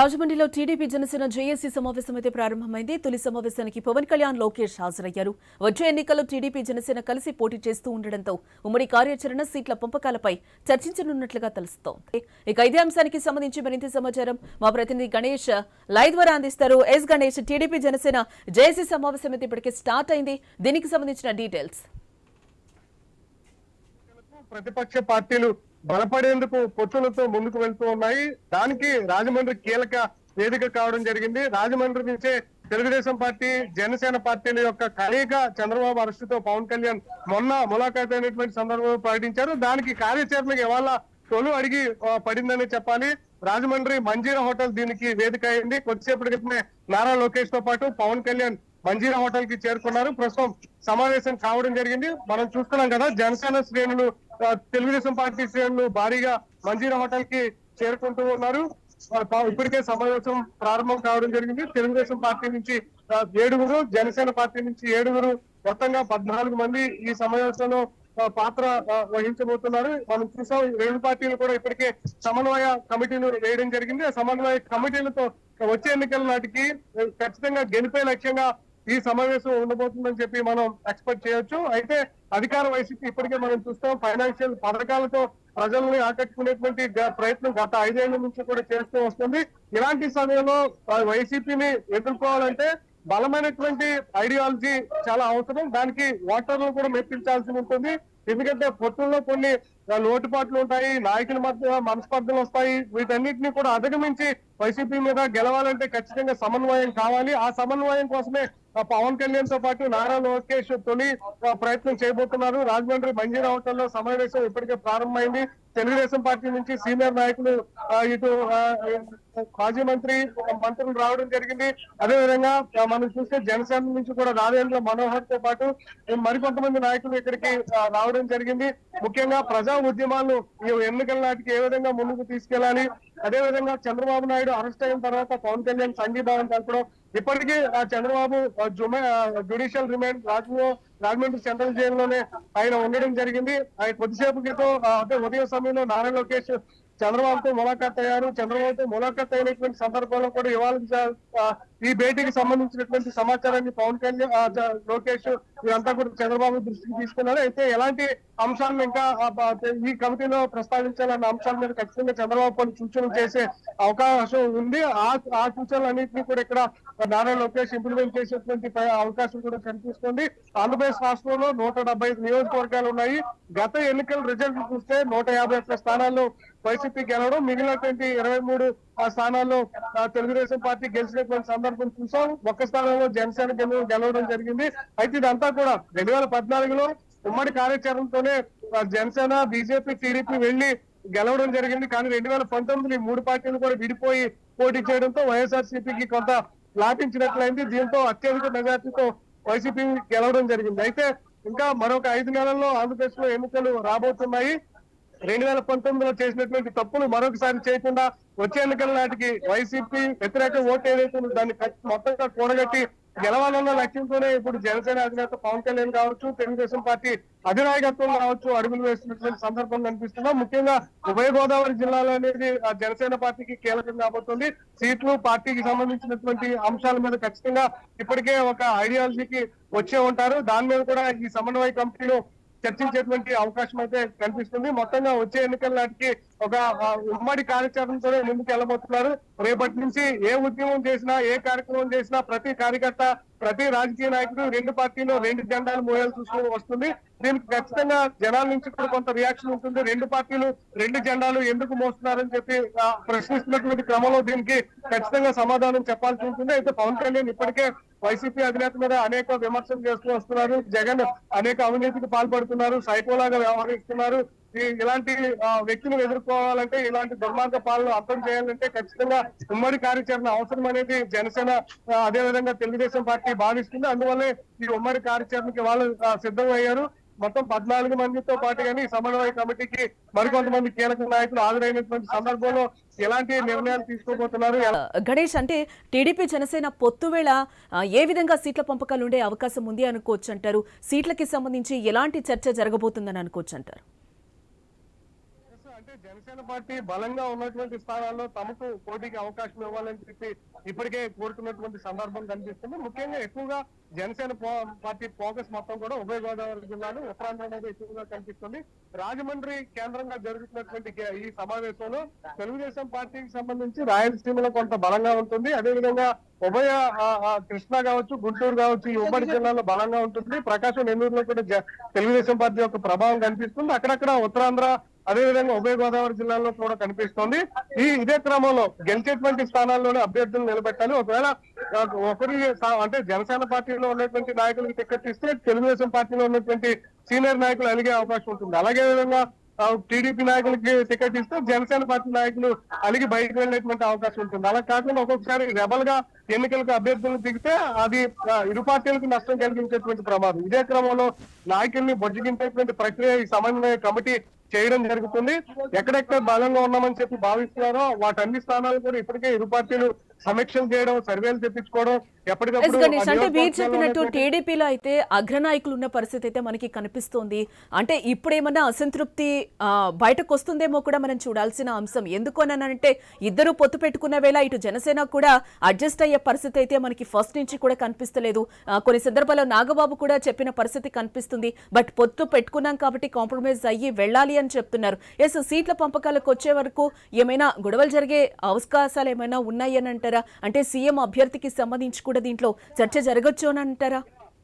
రాజమండ్రిలో TDP Janasena JAC సమావేశం అయితే ప్రారంభమైంది తొలి సమావేశానికి పవన్ కళ్యాణ్ లోకేష్ హాజరయ్యారు వచ్చే ఎన్నికల్లో టీడీపీ జనసేన కలిసి పోటీ చేస్తూ ఉండడంతో ఉమ్మడి కార్యాచరణ సీట్ల పంపకాలపై చర్చించనున్నట్లుగా తెలుస్తోంది ఇక ఇదే అంశానికి సంబంధించి మరింత సమాచారం మా ప్రతినిధి గణేష్ లైవ్ ద్వారా అందిస్తారు S Ganesh TDP Janasena JAC సమావేశం అయితే ఇప్పటికే స్టార్ట్ అయింది దీనికి సంబంధించిన డీటెయిల్స్ ప్రతిపక్ష పార్టీలు బలపడేందుకు పొత్తులతో ముందుకు వెళ్తూ ఉన్నాయి దానికి రాజమండ్రి కీలక వేదిక కావడం జరిగింది రాజమండ్రి నుంచే తెలుగుదేశం పార్టీ జనసేన పార్టీల యొక్క కలయిక చంద్రబాబు అరెస్టుతో పవన్ కళ్యాణ్ మొన్న ములాఖాత్ అయినటువంటి సందర్భంలో ప్రకటించారు దానికి కార్యాచరణకు ఇవాళ తొలి అడిగి ఆ, పడిందని చెప్పాలి రాజమండ్రి మంజీరా హోటల్ దీనికి వేదిక అయింది కొద్దిసేపటి క్రితమే నారా లోకేష్ తో పాటు పవన్ కళ్యాణ్ మంజీరా హోటల్ కి చేరుకున్నారు ప్రస్తుతం సమావేశం కావడం జరిగింది మనం చూస్తున్నాం కదా జనసేన శ్రేణులు ఆ, తెలుగుదేశం పార్టీ శ్రేణులు భారీగా మంజీరా హోటల్ కి చేరుకుంటూ ఉన్నారు ఆ, పా- ఇప్పటికే సమావేశం ప్రారంభం కావడం జరిగింది తెలుగుదేశం పార్టీ నుంచి ఆ, ఏడుగురు జనసేన పార్టీ నుంచి ఏడుగురు మొత్తంగా పద్నాలుగు మంది ఈ సమావేశంలో ఆ, పాత్ర ఆ, వహించబోతున్నారు మనం చూసాం ఈ రెండు పార్టీలు కూడా ఇప్పటికే సమన్వయ కమిటీలు వేయడం జరిగింది ఆ సమన్వయ కమిటీలతో వచ్చే ఎన్నికల నాటికి ఆ, ఖచ్చితంగా గెలిపే లక్ష్యంగా ఈ సమావేశం ఉండబోతుందని చెప్పి మనం ఎక్స్పెక్ట్ చేయొచ్చు అయితే అధికార వైసీపీ ఇప్పటికే మనం చూస్తాం ఫైనాన్షియల్ పథకాలతో ప్రజల్ని ఆకట్టుకునేటువంటి గ- ప్రయత్నం గత ఐదేళ్ల నుంచి కూడా చేస్తూ వస్తుంది ఇలాంటి సమయంలో ఆ, వైసీపీని ఎదుర్కోవాలంటే బలమైనటువంటి ఐడియాలజీ చాలా అవసరం దానికి ఓటర్లు కూడా మెప్పించాల్సి ఉంటుంది ఎందుకంటే పొత్తుల్లో కొన్ని ఆ, లోటుపాట్లు ఉంటాయి నాయకుల మధ్య మనస్పర్ధలు వస్తాయి వీటన్నిటిని కూడా అధిగమించి వైసీపీ మీద గెలవాలంటే ఖచ్చితంగా సమన్వయం కావాలి ఆ సమన్వయం కోసమే ఆ, పవన్ కళ్యాణ్ తో పాటు నారా లోకేష్ తొలి ఆ, ప్రయత్నం చేయబోతున్నారు రాజమండ్రి మంజీరా హోటల్లో సమావేశం ఇప్పటికే ప్రారంభమైంది తెలుగుదేశం పార్టీ నుంచి సీనియర్ నాయకులు ఆ, ఇటు ఆ, మాజీ మంత్రి మంత్రులు రావడం జరిగింది అదే విధంగా ఆ, మనం చూస్తే జనసేన నుంచి కూడా రాజేంద్ర మనోహర్ తో పాటు మరికొంతమంది నాయకులు ఇక్కడికి ఆ, రావడం జరిగింది ముఖ్యంగా ప్రజా ఉద్యమాలను ఈ ఎన్నికల నాటికి ఏ విధంగా ముందుకు తీసుకెళ్లాలి అదే విధంగా చంద్రబాబు నాయుడు అరెస్ట్ అయిన తర్వాత పవన్ కళ్యాణ్ సంఘీభావం తెలపడం ఇప్పటికీ ఆ చంద్రబాబు ఆ, జుమే జ్యుడిషియల్ రిమాండ్ రాజు రాజమండ్రి సెంట్రల్ జైల్లోనే ఆయన ఉండడం జరిగింది ఆయన కొద్దిసేపు క్రితం ఆ, అంటే ఉదయం సమయంలో నారా లోకేష్ చంద్రబాబుతో ములాఖాత్ అయ్యారు చంద్రబాబుతో ములాఖాత్ అయినటువంటి సందర్భంలో కూడా ఇవాళ జ- ఆ, ఈ భేటీకి సంబంధించినటువంటి సమాచారాన్ని పవన్ కళ్యాణ్ ఆ, జ- లోకేష్ ఇదంతా కూడా చంద్రబాబు దృష్టికి తీసుకున్నారు అయితే ఎలాంటి అంశాలను ఇంకా ఆ, బ- ఈ కమిటీలో ప్రస్తావించాలన్న అంశాల మీద ఖచ్చితంగా చంద్రబాబు కొన్ని సూచనలు చేసే అవకాశం ఉంది ఆ ఆ సూచనలన్నింటినీ కూడా ఇక్కడ నారా లోకేష్ ఇంప్లిమెంట్ చేసేటువంటి ప- అవకాశం కూడా కనిపిస్తుంది ఆంధ్రప్రదేశ్ రాష్ట్రంలో నూట డెబ్బై ఐదు నియోజకవర్గాలు ఉన్నాయి గత ఎన్నికల రిజల్ట్ చూస్తే నూట యాభై ఒక్క స్థానాల్లో వైసీపీ గెలవడం మిగిలినటువంటి ఇరవై మూడు ఆ స్థానాల్లో ఆ, తెలుగుదేశం పార్టీ గెలిచినటువంటి సందర్భం చూసాం ఒక్క స్థానంలో జనసేన గెల- గెలవడం జరిగింది అయితే ఇదంతా కూడా రెండు వేల పద్నాలుగులో ఉమ్మడి కార్యాచరణతోనే ఆ, జనసేన బీజేపీ టీడీపీ వెళ్లి గెలవడం జరిగింది కానీ రెండు వేల పంతొమ్మిది మూడు పార్టీలు కూడా విడిపోయి పోటీ చేయడంతో వైఎస్ఆర్ సిపికి కొంత లాభించినట్లయింది దీంతో అత్యధిక మెజార్టీతో వైసీపీ గెలవడం జరిగింది అయితే ఇంకా మరొక ఐదు నెలల్లో ఆంధ్రప్రదేశ్ లో ఎన్నికలు రాబోతున్నాయి రెండు వేల పంతొమ్మిదిలో చేసినటువంటి తప్పులు మరొకసారి చేయకుండా వచ్చే ఎన్నికల నాటికి వైసీపీ వ్యతిరేక ఓటు ఏదైతే ఉందో దాన్ని ఖచ్చి- మొత్తంగా కూడగట్టి గెలవాలన్న లక్ష్యంతోనే ఇప్పుడు జనసేన అధినేత పవన్ కళ్యాణ్ కావచ్చు తెలుగుదేశం పార్టీ అధినాయకత్వం కావచ్చు అడుగులు వేస్తున్నటువంటి సందర్భం కనిపిస్తుందా ముఖ్యంగా ఉభయ గోదావరి జిల్లాలో అనేది ఆ జనసేన పార్టీకి కీలకం కాబోతుంది సీట్లు పార్టీకి సంబంధించినటువంటి అంశాల మీద ఖచ్చితంగా ఇప్పటికే ఒక ఐడియాలజీకి వచ్చే ఉంటారు దాని మీద కూడా ఈ సమన్వయ కమిటీలో చర్చించేటువంటి అవకాశం అయితే కనిపిస్తుంది మొత్తంగా వచ్చే ఎన్నికల నాటికి ఒక ఆ, ఉమ్మడి కార్యాచరణతోనే ముందుకు వెళ్ళబోతున్నారు రేపటి నుంచి ఏ ఉద్యమం చేసినా ఏ కార్యక్రమం చేసినా ప్రతి కార్యకర్త ప్రతి రాజకీయ నాయకుడు రెండు పార్టీలు రెండు జెండాలు మోయాల్సి వస్తూ- వస్తుంది దీనికి ఖచ్చితంగా జనాల నుంచి కూడా కొంత రియాక్షన్ ఉంటుంది రెండు పార్టీలు రెండు జెండాలు ఎందుకు మోస్తున్నారని చెప్పి ఆ, ప్రశ్నిస్తున్నటువంటి క్రమంలో దీనికి ఖచ్చితంగా సమాధానం చెప్పాల్సి ఉంటుంది అయితే పవన్ కళ్యాణ్ ఇప్పటికే వైసీపీ అధినేత మీద అనేక విమర్శలు చేస్తూ వస్తున్నారు జగన్ అనేక అవినీతికి పాల్పడుతున్నారు సైకోలాగా వ్యవహరిస్తున్నారు ఈ- ఇలాంటి ఆ, వ్యక్తిని ఎదుర్కోవాలంటే ఇలాంటి దుర్మార్గ పాలన అర్థం చేయాలంటే ఖచ్చితంగా ఉమ్మడి కార్యాచరణ అవసరం అనేది జనసేన ఆ, అదే విధంగా తెలుగుదేశం పార్టీ భావిస్తుంది అందువల్లే ఈ ఉమ్మడి కార్యాచరణకి వాళ్ళు ఆ, సిద్ధం అయ్యారు మొత్తం పద్నాలుగు మందితో పాటు కానీ ఈ సమన్వయ కమిటీకి మరికొంతమంది కీలక నాయకులు హాజరైనటువంటి సందర్భంలో ఎలాంటి నిర్ణయాలు తీసుకోబోతున్నారు ఎలా- గణేష్ అంటే టీడీపీ జనసేన పొత్తు వేళ ఆ, ఏ విధంగా సీట్ల పంపకాలు ఉండే అవకాశం ఉంది అనుకోవచ్చు అంటారు సీట్లకి సంబంధించి ఎలాంటి చర్చ జరగబోతుందని అనుకోవచ్చు అంటారు అంటే జనసేన పార్టీ బలంగా ఉన్నటువంటి స్థానాల్లో తమకు పోటీకి అవకాశం ఇవ్వాలని చెప్పి ఇప్పటికే కోరుతున్నటువంటి సందర్భం కనిపిస్తుంది ముఖ్యంగా ఎక్కువగా జనసేన పో- పార్టీ ఫోకస్ మొత్తం కూడా ఉభయ గోదావరి జిల్లాలు ఉత్తరాంధ్ర మీద ఎక్కువగా కనిపిస్తుంది రాజమండ్రి కేంద్రంగా జరుగుతున్నటువంటి గే- ఈ సమావేశంలో తెలుగుదేశం పార్టీకి సంబంధించి రాయలసీమలో కొంత బలంగా ఉంటుంది అదేవిధంగా ఉభయ ఆ, ఆ, కృష్ణా కావచ్చు గుంటూరు కావచ్చు ఈ ఉమ్మడి జిల్లాలో బలంగా ఉంటుంది ప్రకాశం నెల్లూరులో కూడా జ- తెలుగుదేశం పార్టీ యొక్క ప్రభావం కనిపిస్తుంది అక్కడక్కడ ఉత్తరాంధ్ర అదేవిధంగా ఉభయ గోదావరి జిల్లాలో కూడా కనిపిస్తోంది ఈ ఇదే క్రమంలో గెలిచేటువంటి స్థానాల్లోనే అభ్యర్థులు నిలబెట్టాలి ఒకవేళ ఆ, ఒకరి సా- అంటే జనసేన పార్టీలో ఉన్నటువంటి నాయకులకు టికెట్ ఇస్తే తెలుగుదేశం పార్టీలో ఉన్నటువంటి సీనియర్ నాయకులు అలిగే అవకాశం ఉంటుంది అలాగే విధంగా టీడీపీ నాయకులకి టికెట్ ఇస్తే జనసేన పార్టీ నాయకులు అలిగి బయటకు వెళ్ళేటువంటి అవకాశం ఉంటుంది అలా కాకుండా ఒక్కొక్కసారి రెబల్ గా ఎన్నికలకు అభ్యర్థులు దిగితే అది ఆ, ఇరు పార్టీలకు నష్టం కలిగించేటువంటి ప్రమాదం ఇదే క్రమంలో నాయకుల్ని బొజ్జగించేటువంటి ప్రక్రియ ఈ సమన్వయ కమిటీ చేయడం జరుగుతుంది ఎక్కడెక్కడ బలంగా ఉన్నామని చెప్పి భావిస్తున్నారో వాటన్ని స్థానాలు కూడా ఇప్పటికే ఇరు పార్టీలు సమీక్షలు చేయడం సర్వేలు తెప్పించుకోవడం ఎస్ ఎప్పటికప్పుడు గణేష్ ఆ అంటే మీరు నియోజకవర్గాల్లో చెప్పినట్టు ఉన్నటువంటి- టీడీపీలో అయితే అగ్రనాయకులు ఉన్న పరిస్థితి అయితే మనకి కనిపిస్తోంది అంటే ఇప్పుడేమన్నా అసంతృప్తి ఆ, బయటకు వస్తుందేమో కూడా మనం చూడాల్సిన అంశం ఎందుకు అని అంటే ఇద్దరు పొత్తు పెట్టుకున్న వేళ ఇటు జనసేన కూడా అడ్జస్ట్ అయ్యే పరిస్థితి అయితే మనకి ఫస్ట్ నుంచి కూడా కనిపిస్తలేదు ఆ, కొన్ని సందర్భాల్లో నాగబాబు కూడా చెప్పిన పరిస్థితి కనిపిస్తుంది బట్ పొత్తు పెట్టుకున్నాం కాబట్టి కాంప్రమైజ్ అయ్యి వెళ్ళాలి అని చెప్తున్నారు ఎస్ సీట్ల పంపకాలకు వచ్చే వరకు ఏమైనా గొడవలు జరిగే అవకాశాలు ఏమైనా ఉన్నాయి అని అంటారా అంటే సీఎం అభ్యర్థికి సంబంధించి కూడా దీంట్లో చర్చ జరగచ్చు అని అంటారా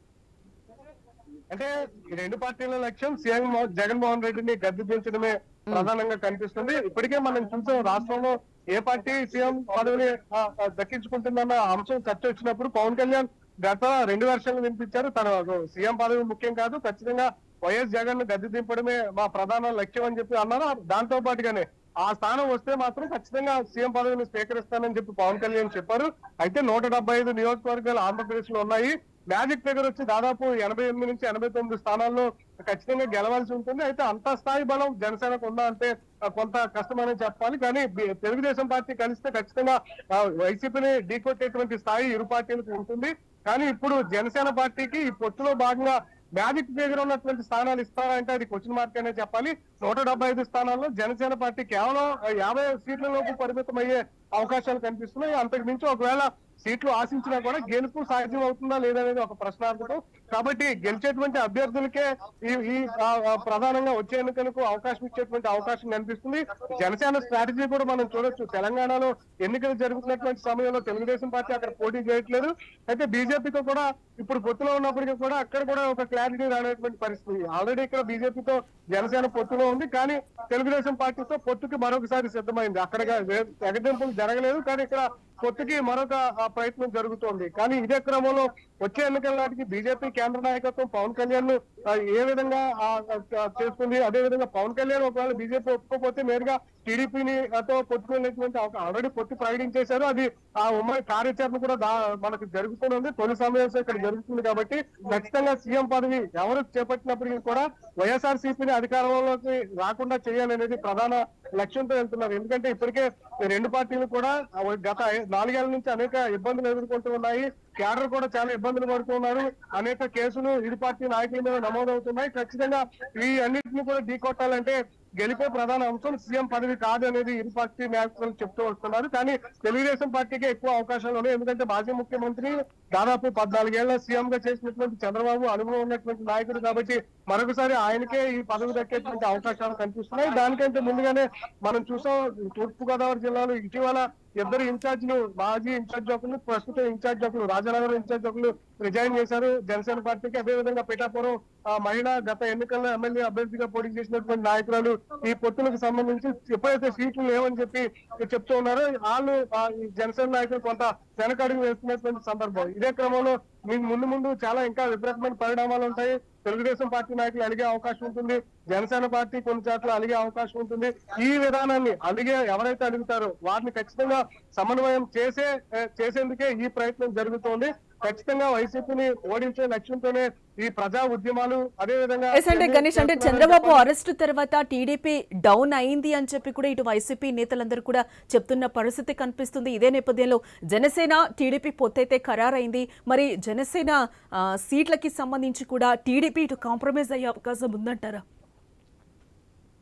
అంటే ఈ రెండు పార్టీల లక్ష్యం సీఎం మో- జగన్మోహన్ రెడ్డిని గద్దె దించడమే ప్రధానంగా కనిపిస్తుంది ఇప్పటికే మనం చూసాం రాష్ట్రంలో ఏ పార్టీ సీఎం పదవిని ఆ, ఆ, దక్కించుకుంటుందన్న అంశం చర్చ వచ్చినప్పుడు పవన్ కళ్యాణ్ గత రెండు వర్షాలు వినిపించారు తన సీఎం పదవి ముఖ్యం కాదు ఖచ్చితంగా వైఎస్ జగన్ ను గద్దె దింపడమే మా ప్రధాన లక్ష్యం అని చెప్పి అన్నారు దాంతో పాటుగానే ఆ స్థానం వస్తే మాత్రం ఖచ్చితంగా సీఎం పదవిని స్వీకరిస్తానని చెప్పి పవన్ కళ్యాణ్ చెప్పారు అయితే నూట డెబ్బై ఐదు నియోజకవర్గాలు ఆంధ్రప్రదేశ్ లో ఉన్నాయి మ్యాజిక్ ఫిగర్ వచ్చి దాదాపు ఎనభై ఎనిమిది నుంచి ఎనభై తొమ్మిది స్థానాల్లో ఖచ్చితంగా గెలవాల్సి ఉంటుంది అయితే అంత స్థాయి బలం జనసేనకు ఉందా అంటే ఆ, కొంత కష్టమని చెప్పాలి కానీ బి- తెలుగుదేశం పార్టీ కలిస్తే ఖచ్చితంగా ఆ, వైసీపీని ఢీకొట్టేటువంటి స్థాయి ఇరు పార్టీలకు ఉంటుంది కానీ ఇప్పుడు జనసేన పార్టీకి ఈ పొత్తులో భాగంగా మ్యాజిక్ ఫిగర్ ఉన్నటువంటి స్థానాలు ఇస్తారంటే అది క్వశ్చన్ మార్క్ అనే చెప్పాలి నూట డెబ్బై ఐదు స్థానాల్లో జనసేన పార్టీ కేవలం యాభై సీట్లలోపు పరిమితం అయ్యే అవకాశాలు కనిపిస్తున్నాయి అంతకు మించి ఒకవేళ సీట్లు ఆశించినా కూడా గెలుపు సాధ్యం అవుతుందా లేదనేది ఒక ప్రశ్నార్థకం కాబట్టి గెలిచేటువంటి అభ్యర్థులకే ఈ ఈ ఆ, ఆ, ప్రధానంగా వచ్చే ఎన్నికలకు అవకాశం ఇచ్చేటువంటి అవకాశం కనిపిస్తుంది జనసేన స్ట్రాటజీ కూడా మనం చూడొచ్చు తెలంగాణలో ఎన్నికలు జరుగుతున్నటువంటి సమయంలో తెలుగుదేశం పార్టీ అక్కడ పోటీ చేయట్లేదు అయితే బీజేపీతో కూడా ఇప్పుడు పొత్తులో ఉన్నప్పటికీ కూడా అక్కడ కూడా ఒక క్లారిటీ రానటువంటి పరిస్థితి ఆల్రెడీ ఇక్కడ బీజేపీతో జనసేన పొత్తులో ఉంది కానీ తెలుగుదేశం పార్టీతో పొత్తుకి మరొకసారి సిద్ధమైంది అక్కడ తెగదింపులు జరగలేదు కానీ ఇక్కడ పొత్తుకి మరొక ఆ, ప్రయత్నం జరుగుతోంది కానీ ఇదే క్రమంలో వచ్చే ఎన్నికల నాటికి బీజేపీ కేంద్ర నాయకత్వం పవన్ కళ్యాణ్ ను ఆ, ఏ విధంగా ఆ, ఆ, చేస్తుంది అదే విధంగా పవన్ కళ్యాణ్ ఒకవేళ బీజేపీ ఒప్పుకోకపోతే నేరుగా టీడీపీని తో పొత్తుకునేటువంటి ఆల్రెడీ పొత్తు ప్రకటించేశారు అది ఆ ఉమ్మడి కార్యాచరణ కూడా దా- మనకు జరుగుతుంది తొలి సమావేశం ఇక్కడ జరుగుతుంది కాబట్టి ఖచ్చితంగా సీఎం పదవి ఎవరు చేపట్టినప్పటికీ కూడా వైఎస్ఆర్ సిపిని అధికారంలోకి రాకుండా చేయాలనేది ప్రధాన లక్ష్యంతో వెళ్తున్నారు ఎందుకంటే ఇప్పటికే ఈ రెండు పార్టీలు కూడా ఆ గత ఐ- నాలుగేళ్ల నుంచి అనేక ఇబ్బందులు ఎదుర్కొంటూ ఉన్నాయి క్యాడర్ కూడా చాలా ఇబ్బందులు పడుతున్నారు అనేక కేసులు ఇరు పార్టీ నాయకుల మీద నమోదవుతున్నాయి ఖచ్చితంగా ఈ అన్నింటిని కూడా ఢీకొట్టాలంటే గెలిపే ప్రధాన అంశం సీఎం పదవి కాదు అనేది ఇరు పార్టీ నాయకులు చెప్తూ వస్తున్నారు కానీ తెలుగుదేశం పార్టీకి ఎక్కువ అవకాశాలు ఉన్నాయి ఎందుకంటే మాజీ ముఖ్యమంత్రి దాదాపు పద్నాలుగేళ్ల సీఎం గా చేసినటువంటి చంద్రబాబు అనుభవం ఉన్నటువంటి నాయకుడు కాబట్టి మరొకసారి ఆయనకే ఈ పదవి దక్కేటువంటి అవకాశాలు కనిపిస్తున్నాయి దానికంటే ముందుగానే మనం చూసాం తూర్పు గోదావరి జిల్లాలో ఇటీవల ఇద్దరు ఇన్ఛార్జ్లు మాజీ ఇన్ఛార్జ్ ఒకరు ప్రస్తుత ఇన్ఛార్జ్ ఒకరు రాజనగరం ఇన్ఛార్జ్ ఒకరు రిజైన్ చేశారు జనసేన పార్టీకి అదేవిధంగా పిఠాపురం ఆ, మహిళ గత ఎన్నికల్లో ఎమ్మెల్యే అభ్యర్థిగా పోటీ చేసినటువంటి నాయకురాలు ఈ పొత్తులకు సంబంధించి ఎప్పుడైతే సీట్లు లేవని చెప్పి చెప్తూ ఉన్నారో వాళ్ళు ఆ, ఈ జనసేన నాయకులు కొంత వెనకడుగు వేస్తున్నటువంటి సందర్భం ఇదే క్రమంలో మీకు ముందు ముందు చాలా ఇంకా విపరీతమైన పరిణామాలు ఉంటాయి తెలుగుదేశం పార్టీ నాయకులు అలిగే అవకాశం ఉంటుంది జనసేన పార్టీ కొన్ని చోట్ల అలిగే అవకాశం ఉంటుంది ఈ విధానాన్ని అలిగే ఎవరైతే అడుగుతారో వారిని ఖచ్చితంగా సమన్వయం చేసే ఏ, చేసేందుకే ఈ ప్రయత్నం జరుగుతోంది ఖచ్చితంగా వైసీపీని ఓడించే లక్ష్యంతోనే ఈ ప్రజా ఉద్యమాలు అదే విధంగా ఎస్ అంటే గణేష్ అంటే చంద్రబాబు అరెస్టు తర్వాత టీడీపీ డౌన్ అయింది అని చెప్పి కూడా ఇటు వైసీపీ నేతలందరూ కూడా చెప్తున్న పరిస్థితి కనిపిస్తుంది ఇదే నేపథ్యంలో జనసేన టీడీపీ పొత్తైతే ఖరారైంది మరి జనసేన ఆ, సీట్లకి సంబంధించి కూడా టీడీపీ ఇటు కాంప్రమైజ్ అయ్యే అవకాశం ఉందంటారా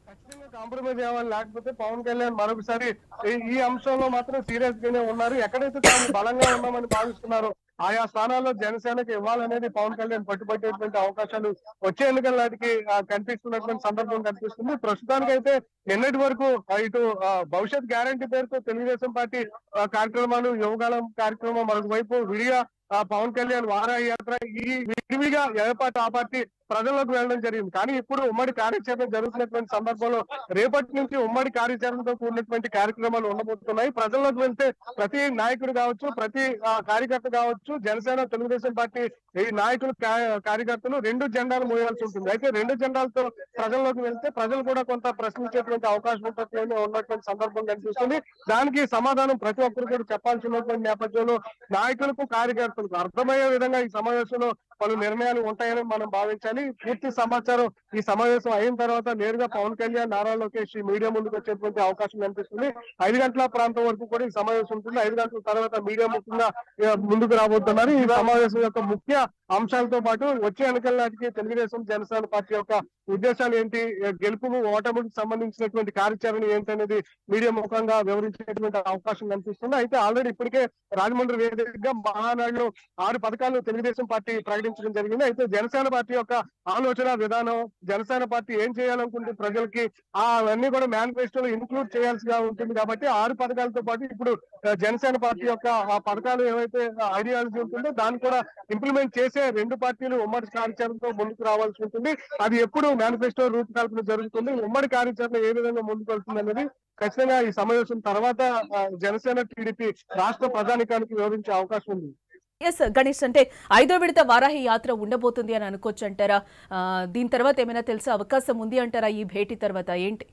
ఖచ్చితంగా కాంప్రమైజ్ అవ్వాలి లేకపోతే పవన్ కళ్యాణ్ మరొకసారి ఈ- ఈ అంశంలో మాత్రం సీరియస్ గానే ఉన్నారు ఎక్కడైతే తాము బలంగా ఉన్నామని భావిస్తున్నారో ఆయా స్థానాల్లో జనసేనకి ఇవ్వాలనేది పవన్ కళ్యాణ్ పట్టుబట్టేటువంటి అవకాశాలు వచ్చే ఎన్నికల నాటికి ఆ, కనిపిస్తున్నటువంటి సందర్భం కనిపిస్తుంది ప్రస్తుతానికైతే నిన్నటి వరకు ఆ, ఇటు ఆ, భవిష్యత్ గ్యారంటీ పేరుతో తెలుగుదేశం పార్టీ ఆ, కార్యక్రమాలు యువకాలం కార్యక్రమం మరొక వైపు విడిగా ఆ, పవన్ కళ్యాణ్ వారాహి యాత్ర ఈ విడివిగా ఏ పార్టీ ఆ పార్టీ ప్రజల్లోకి వెళ్ళడం జరిగింది కానీ ఇప్పుడు ఉమ్మడి కార్యాచరణ జరుగుతున్నటువంటి సందర్భంలో రేపటి నుంచి ఉమ్మడి కార్యాచరణతో కూడినటువంటి కార్యక్రమాలు ఉండబోతున్నాయి ప్రజల్లోకి వెళ్తే ప్రతి నాయకుడు కావచ్చు ప్రతి ఆ, కార్యకర్త కావచ్చు జనసేన తెలుగుదేశం పార్టీ ఈ నాయకులు కా- కార్యకర్తలు రెండు జెండాలు మోయాల్సి ఉంటుంది అయితే రెండు జెండాలతో ప్రజల్లోకి వెళ్తే ప్రజలు కూడా కొంత ప్రశ్నించేటువంటి అవకాశం ఉంటుంది ఉన్నటువంటి సందర్భం కనిపిస్తుంది దానికి సమాధానం ప్రతి ఒక్కరు కూడా చెప్పాల్సి ఉన్నటువంటి నేపథ్యంలో నాయకులకు కార్యకర్తలకు అర్థమయ్యే విధంగా ఈ సమావేశంలో పలు నిర్ణయాలు ఉంటాయని మనం భావించాలి పూర్తి సమాచారం ఈ సమావేశం అయిన తర్వాత నేరుగా పవన్ కళ్యాణ్ నారా లోకేష్ ఈ మీడియా ముందుకు వచ్చేటువంటి అవకాశం కనిపిస్తుంది ఐదు గంటల ప్రాంతం వరకు కూడా ఈ సమావేశం ఉంటుంది ఐదు గంటల తర్వాత మీడియా ముఖ్యంగా ఆ, ముందుకు రాబోతున్నారు ఈ సమావేశం యొక్క ముఖ్య అంశాలతో పాటు వచ్చే ఎన్నికల నాటికి తెలుగుదేశం జనసేన పార్టీ యొక్క ఉద్దేశాలు ఏంటి ఆ, గెలుపు ఓటమికి సంబంధించినటువంటి కార్యాచరణ ఏంటనేది మీడియా ముఖంగా వివరించేటువంటి అవకాశం కనిపిస్తుంది అయితే ఆల్రెడీ ఇప్పటికే రాజమండ్రి వేదికగా మహానాడులో ఆరు పథకాలు తెలుగుదేశం పార్టీ ప్రకటించడం జరిగింది అయితే జనసేన పార్టీ యొక్క ఆలోచన విధానం జనసేన పార్టీ ఏం చేయాలనుకుంటే ప్రజలకి ఆ అవన్నీ కూడా మేనిఫెస్టోలో ఇన్క్లూడ్ చేయాల్సిగా ఉంటుంది కాబట్టి ఆరు పథకాలతో పాటు ఇప్పుడు ఆ, జనసేన పార్టీ యొక్క ఆ పథకాలు ఏవైతే ఐడియాలజీ ఉంటుందో దాన్ని కూడా ఇంప్లిమెంట్ చేసే రెండు పార్టీలు ఉమ్మడి కార్యాచరణతో ముందుకు రావాల్సి ఉంటుంది అది ఎప్పుడు మేనిఫెస్టో రూపకల్పన జరుగుతుంది ఉమ్మడి కార్యాచరణ ఏ విధంగా ముందుకు వెళ్తుంది అనేది ఖచ్చితంగా ఈ సమావేశం తర్వాత ఆ, జనసేన టీడీపీ రాష్ట్ర ప్రజానికానికి వివరించే అవకాశం ఉంది ఎస్ గణేష్ అంటే ఐదో విడత వారాహి యాత్ర ఉండబోతుంది అని అనుకోవచ్చు అంటారా ఆ, దీని తర్వాత ఏమైనా తెలిసే అవకాశం ఉంది అంటారా ఈ భేటీ తర్వాత ఏంటి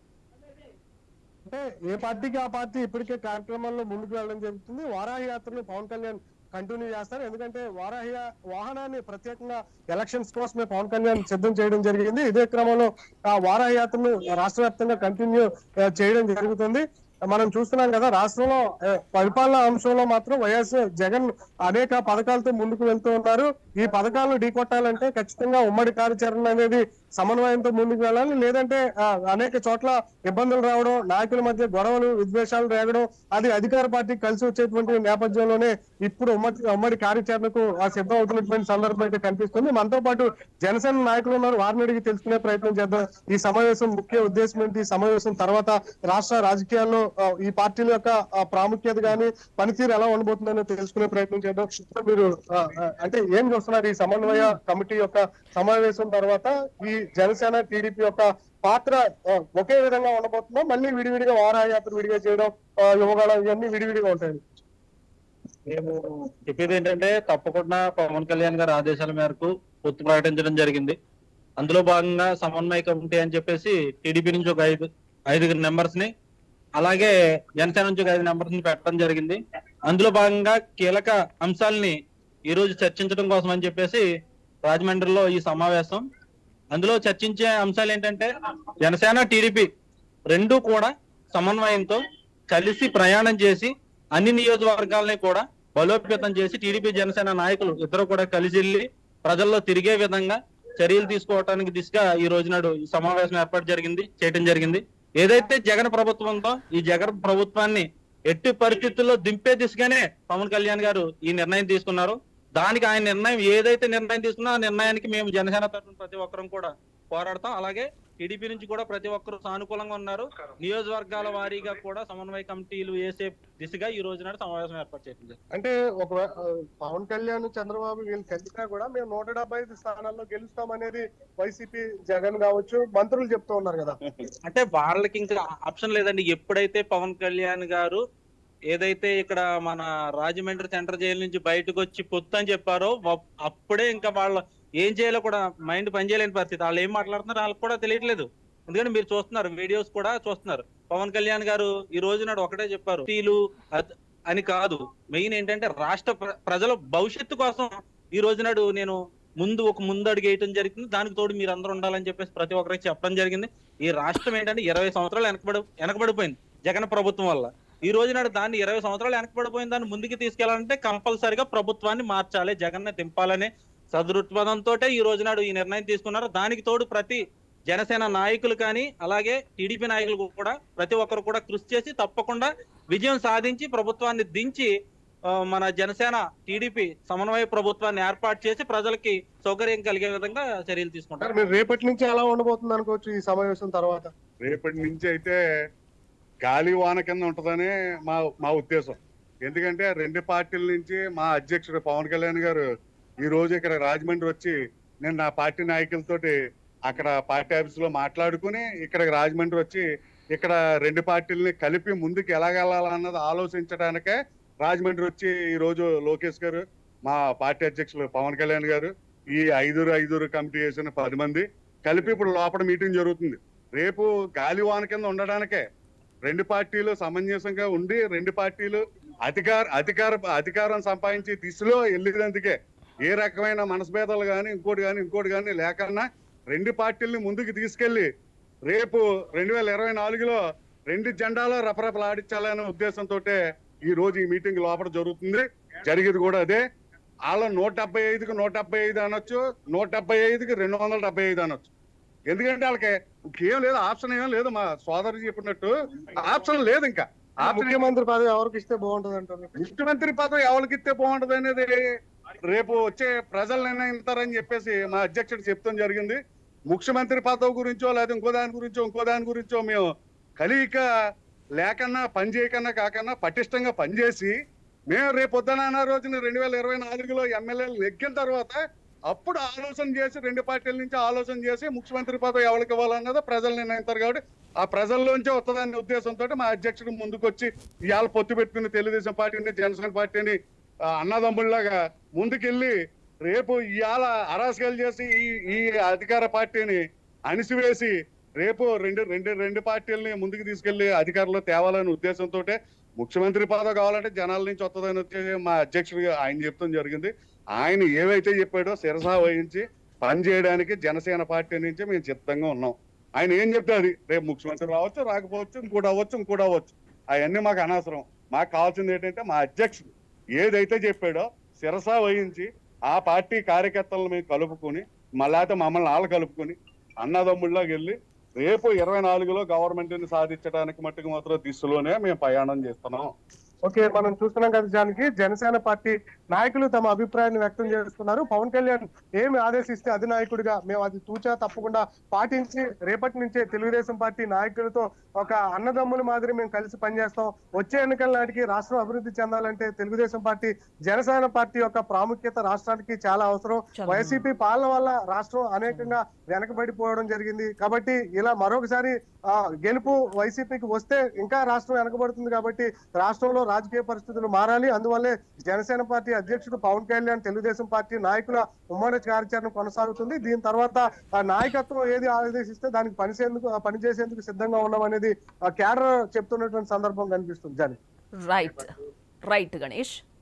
అంటే ఏ పార్టీకి ఆ పార్టీ ఇప్పటికే కార్యక్రమాల్లో ముందుకు వెళ్ళడం జరుగుతుంది వారాహి యాత్రని పవన్ కళ్యాణ్ కంటిన్యూ చేస్తారు ఎందుకంటే వారాహి యా- వాహనాన్ని ప్రత్యేకంగా ఎలక్షన్స్ కోసమే పవన్ కళ్యాణ్ సిద్ధం చేయడం జరిగింది ఇదే క్రమంలో ఆ వారాహి యాత్రను రాష్ట్ర వ్యాప్తంగా కంటిన్యూ చేయడం జరుగుతుంది మనం చూస్తున్నాం కదా రాష్ట్రంలో ఆ, పరిపాలనా అంశంలో మాత్రం వైఎస్ జగన్ అనేక పథకాలతో ముందుకు వెళ్తూ ఉన్నారు ఈ పథకాలను ఢీకొట్టాలంటే ఖచ్చితంగా ఉమ్మడి కార్యాచరణ అనేది సమన్వయంతో ముందుకు వెళ్ళాలి లేదంటే ఆ, అనేక చోట్ల ఇబ్బందులు రావడం నాయకుల మధ్య గొడవలు విద్వేషాలు రేగడం అది అధికార పార్టీకి కలిసి వచ్చేటువంటి నేపథ్యంలోనే ఇప్పుడు ఉమ్మడి ఉమ్మడి కార్యాచరణకు ఆ సిద్ధం అవుతున్నటువంటి సందర్భం అయితే కనిపిస్తుంది మనతో పాటు జనసేన నాయకులు ఉన్నారు వారిని అడిగి తెలుసుకునే ప్రయత్నం చేద్దాం ఈ సమావేశం ముఖ్య ఉద్దేశం ఏంటి ఈ సమావేశం తర్వాత రాష్ట్ర రాజకీయాల్లో ఆ, ఈ పార్టీల యొక్క ఆ, ప్రాముఖ్యత గాని పనితీరు ఎలా ఉండబోతుందని తెలుసుకునే ప్రయత్నం చేద్దాం సో మీరు ఆ, ఆ, అంటే ఏం చూస్తున్నారు ఈ సమన్వయ కమిటీ యొక్క సమావేశం తర్వాత ఈ జనసేన టీడీపీ యొక్క పాత్ర ఆ, ఒకే విధంగా ఉండబోతుందో మళ్ళీ విడివిడిగా వారాయాత్ర విడిగా చేయడం ఆ, యువగాళం ఇవన్నీ విడివిడిగా ఉంటాయి మేము చెప్పేది ఏంటంటే తప్పకుండా పవన్ కళ్యాణ్ గారి ఆదేశాల మేరకు పొత్తు ప్రకటించడం జరిగింది అందులో భాగంగా సమన్వయ కమిటీ అని చెప్పేసి టీడీపీ నుంచి ఒక ఐదు ఐదుగురు నెంబర్స్ ని అలాగే జనసేన నుంచి ఒక ఐదు నెంబర్స్ ని పెట్టడం జరిగింది అందులో భాగంగా కీలక అంశాలని ఈ రోజు చర్చించడం కోసం అని చెప్పేసి రాజమండ్రిలో ఈ సమావేశం అందులో చర్చించే అంశాలు ఏంటంటే జనసేన టీడీపీ రెండు కూడా సమన్వయంతో కలిసి ప్రయాణం చేసి అన్ని నియోజకవర్గాలని కూడా బలోపేతం చేసి టీడీపీ జనసేన నాయకులు ఇద్దరు కూడా కలిసి వెళ్ళి ప్రజల్లో తిరిగే విధంగా చర్యలు తీసుకోవడానికి దిశగా ఈ రోజు నాడు ఈ సమావేశం ఏర్పాటు జరిగింది చేయడం జరిగింది ఏదైతే జగన్ ప్రభుత్వంతో ఈ జగన్ ప్రభుత్వాన్ని ఎట్టి పరిస్థితుల్లో దింపే దిశగానే పవన్ కళ్యాణ్ గారు ఈ నిర్ణయం తీసుకున్నారు దానికి ఆయన నిర్ణయం ఏదైతే నిర్ణయం తీసుకున్నా ఆ నిర్ణయానికి మేము జనసేన తరఫున ప్రతి ఒక్కరం కూడా పోరాడతాం అలాగే టీడీపీ నుంచి కూడా ప్రతి ఒక్కరు సానుకూలంగా ఉన్నారు నియోజకవర్గాల వారీగా కూడా సమన్వయ కమిటీలు వేసే దిశగా ఈ రోజు నాడు సమావేశం ఏర్పాటు చేసింది అంటే ఒక పవన్ కళ్యాణ్ చంద్రబాబు వీళ్ళు కలిసినా కూడా మేము నూట డెబ్బై ఐదు స్థానాల్లో గెలుస్తాం అనేది వైసీపీ జగన్ కావచ్చు మంత్రులు చెప్తూ ఉన్నారు కదా అంటే వాళ్ళకి ఇంకా ఆప్షన్ లేదండి ఎప్పుడైతే పవన్ కళ్యాణ్ గారు ఏదైతే ఇక్కడ మన రాజమండ్రి సెంట్రల్ జైలు నుంచి బయటకు వచ్చి పొత్తు అని చెప్పారో వ- అప్పుడే ఇంకా వాళ్ళు ఏం చేయాలో కూడా మైండ్ పనిచేయలేని పరిస్థితి వాళ్ళు ఏం మాట్లాడుతున్నారు వాళ్ళకి కూడా తెలియట్లేదు ఎందుకంటే మీరు చూస్తున్నారు వీడియోస్ కూడా చూస్తున్నారు పవన్ కళ్యాణ్ గారు ఈ రోజు నాడు ఒకటే చెప్పారు "పార్టీలు అద్- అని కాదు మెయిన్ ఏంటంటే రాష్ట్ర ప్ర- ప్రజల భవిష్యత్తు కోసం ఈ రోజు నాడు నేను ముందు ఒక ముందు అడుగు వేయటం జరిగింది దానికి తోడు మీరు అందరూ ఉండాలని చెప్పేసి ప్రతి ఒక్కరికి చెప్పడం జరిగింది ఈ రాష్ట్రం ఏంటంటే ఇరవై సంవత్సరాలు వెనకబడి వెనకబడిపోయింది జగన్ ప్రభుత్వం వల్ల ఈ రోజు నాడు దాన్ని ఇరవై సంవత్సరాలు వెనకబడిపోయిన దాన్ని ముందుకు తీసుకెళ్లాలంటే కంపల్సరిగా ప్రభుత్వాన్ని మార్చాలి జగన్ ని దింపాలనే సదృత్పదంతో ఈ రోజు నాడు ఈ నిర్ణయం తీసుకున్నారు దానికి తోడు ప్రతి జనసేన నాయకులు కానీ అలాగే టీడీపీ నాయకులు కూడా ప్రతి ఒక్కరు కూడా కృషి చేసి తప్పకుండా విజయం సాధించి ప్రభుత్వాన్ని దించి ఆ, మన జనసేన టీడీపీ సమన్వయ ప్రభుత్వాన్ని ఏర్పాటు చేసి ప్రజలకి సౌకర్యం కలిగే విధంగా చర్యలు సార్ తీసుకుంటారు మీరు రేపటి నుంచి ఎలా ఉండబోతుంది అనుకోవచ్చు ఈ సమావేశం తర్వాత రేపటి నుంచి అయితే గాలి వాన కింద ఉంటదని మా మా ఉద్దేశం ఎందుకంటే రెండు పార్టీల నుంచి మా అధ్యక్షుడు పవన్ కళ్యాణ్ గారు ఈ రోజు ఇక్కడ రాజమండ్రి వచ్చి నేను నా పార్టీ నాయకులతోటి అక్కడ పార్టీ ఆఫీస్ లో మాట్లాడుకుని ఇక్కడ రాజమండ్రి వచ్చి ఇక్కడ రెండు పార్టీలని కలిపి ముందుకు ఎలాగెళ్ళాలన్నది ఆలోచించడానికే రాజమండ్రి వచ్చి ఈ రోజు లోకేష్ గారు మా పార్టీ అధ్యక్షులు పవన్ కళ్యాణ్ గారు ఈ ఐదుగురు ఐదుగురు కమిటీ చేసిన పది మంది కలిపి ఇప్పుడు లోపల మీటింగ్ జరుగుతుంది రేపు గాలివాన కింద ఉండడానికే రెండు పార్టీలు సమంజసంగా ఉండి రెండు పార్టీలు అధికార అధికార అధికారం సంపాదించే దిశలో వెళ్ళేందుకే ఏ రకమైన మనస్భేదాలు కానీ ఇంకోటి కానీ ఇంకోటి కానీ లేకన్నా రెండు పార్టీల్ని ముందుకు తీసుకెళ్లి రేపు రెండు వేల ఇరవై నాలుగులో రెండు జెండాలో రపరపలాడించాలనే ఉద్దేశంతో ఈ రోజు ఈ మీటింగ్ లోపల జరుగుతుంది జరిగేది కూడా అదే వాళ్ళ నూట డెబ్బై ఐదుకి నూట డెబ్బై ఐదు అనొచ్చు నూట డెబ్బై ఐదుకి రెండు వందల డెబ్బై ఐదు అనొచ్చు ఎందుకంటే వాళ్ళకి ఇంకేం లేదు ఆప్షన్ ఏం లేదు మా సోదరు చెప్పినట్టు ఆప్షన్ లేదు ఇంకా ఆ ఆప్షన్ ముఖ్యమంత్రి పదవి ఎవరికి ఇస్తే బాగుంటుంది అంటారు ముఖ్యమంత్రి పదవి ఎవరికి ఇస్తే బాగుంటది అనేది రేపు వచ్చే ప్రజలు నిర్ణయిస్తారని చెప్పేసి మా అధ్యక్షుడు చెప్తాం జరిగింది ముఖ్యమంత్రి పదవి గురించో లేదా ఇంకో దాని గురించో ఇంకో దాని గురించో మేము కలియిక లేకన్నా పని చేయకన్నా కాకన్నా పటిష్టంగా పనిచేసి మేము రేపు పొద్దున రోజున రెండు వేల ఇరవై నాలుగులో ఎమ్మెల్యేలు నెగ్గిన తర్వాత అప్పుడు ఆలోచన చేసి రెండు పార్టీల నుంచి ఆలోచన చేసి ముఖ్యమంత్రి పదవి ఎవరికి ఇవ్వాలన్నది ప్రజలు నిర్ణయిస్తారు కాబట్టి ఆ ప్రజల్లోంచే వస్తుందనే ఉద్దేశంతో మా అధ్యక్షుడు ముందుకొచ్చి ఇవాళ పొత్తు పెట్టుకుని తెలుగుదేశం పార్టీని జనసేన పార్టీని ఆ, అన్నదమ్ముళ్లాగా ముందుకెళ్ళి రేపు ఇవాళ అరాసకాలు చేసి ఈ ఈ అధికార పార్టీని అణిసివేసి రేపు రెండు రెండు రెండు పార్టీలని ముందుకు తీసుకెళ్లి అధికారంలో తేవాలనే ఉద్దేశంతో ముఖ్యమంత్రి పదవి కావాలంటే జనాల నుంచి వస్తుందని వచ్చేసి మా అధ్యక్షుడిగా ఆయన చెప్తాం జరిగింది ఆయన ఏవైతే చెప్పాడో శిరసా వహించి పని చేయడానికి జనసేన పార్టీ నుంచి మేము సిద్ధంగా ఉన్నాం ఆయన ఏం చెప్తే అది రేపు ముఖ్యమంత్రి రావచ్చు రాకపోవచ్చు ఇంకోటి అవ్వచ్చు ఇంకోటి అవ్వచ్చు అవన్నీ మాకు అనవసరం మాకు కావాల్సింది ఏంటంటే మా అధ్యక్షుడు ఏదైతే చెప్పాడో శిరసా వహించి ఆ పార్టీ కార్యకర్తలను మేము కలుపుకొని మళ్ళీ మమ్మల్ని వాళ్ళు కలుపుకొని అన్నదమ్ముళ్ళకి వెళ్ళి రేపు ఇరవై నాలుగులో గవర్నమెంట్ ని సాధించడానికి మట్టుకు మాత్రం దిశలోనే మేము ప్రయాణం చేస్తున్నాం ఓకే మనం చూస్తున్నాం కదా జానికి జనసేన పార్టీ నాయకులు తమ అభిప్రాయాన్ని వ్యక్తం చేస్తున్నారు పవన్ కళ్యాణ్ ఏమి ఆదేశిస్తే అధినాయకుడిగా మేము అది తూచా తప్పకుండా పాటించి రేపటి నుంచే తెలుగుదేశం పార్టీ నాయకులతో ఒక అన్నదమ్ముల మాదిరి మేము కలిసి పనిచేస్తాం వచ్చే ఎన్నికల నాటికి రాష్ట్రం అభివృద్ధి చెందాలంటే తెలుగుదేశం పార్టీ జనసేన పార్టీ యొక్క ప్రాముఖ్యత రాష్ట్రానికి చాలా అవసరం చాలా. వైసీపీ పాలన వల్ల రాష్ట్రం అనేకంగా వెనకబడిపోవడం జరిగింది కాబట్టి ఇలా మరొకసారి ఆ, గెలుపు వైసీపీకి వస్తే ఇంకా రాష్ట్రం వెనకబడుతుంది కాబట్టి రాష్ట్రంలో రాజకీయ పరిస్థితులు మారాలి అందువల్లే జనసేన పార్టీ అధ్యక్షుడు పవన్ కళ్యాణ్ తెలుగుదేశం పార్టీ నాయకుల ఉమ్మడి కార్యాచరణ కొనసాగుతుంది దీని తర్వాత ఆ నాయకత్వం ఏది ఆదేశిస్తే దానికి పనిచేందుకు పనిచేసేందుకు సిద్ధంగా ఉన్నాం అనేది ఆ క్యాడర్ చెప్తున్నటువంటి సందర్భం కనిపిస్తుంది జాని రైట్ రైట్ గణేష్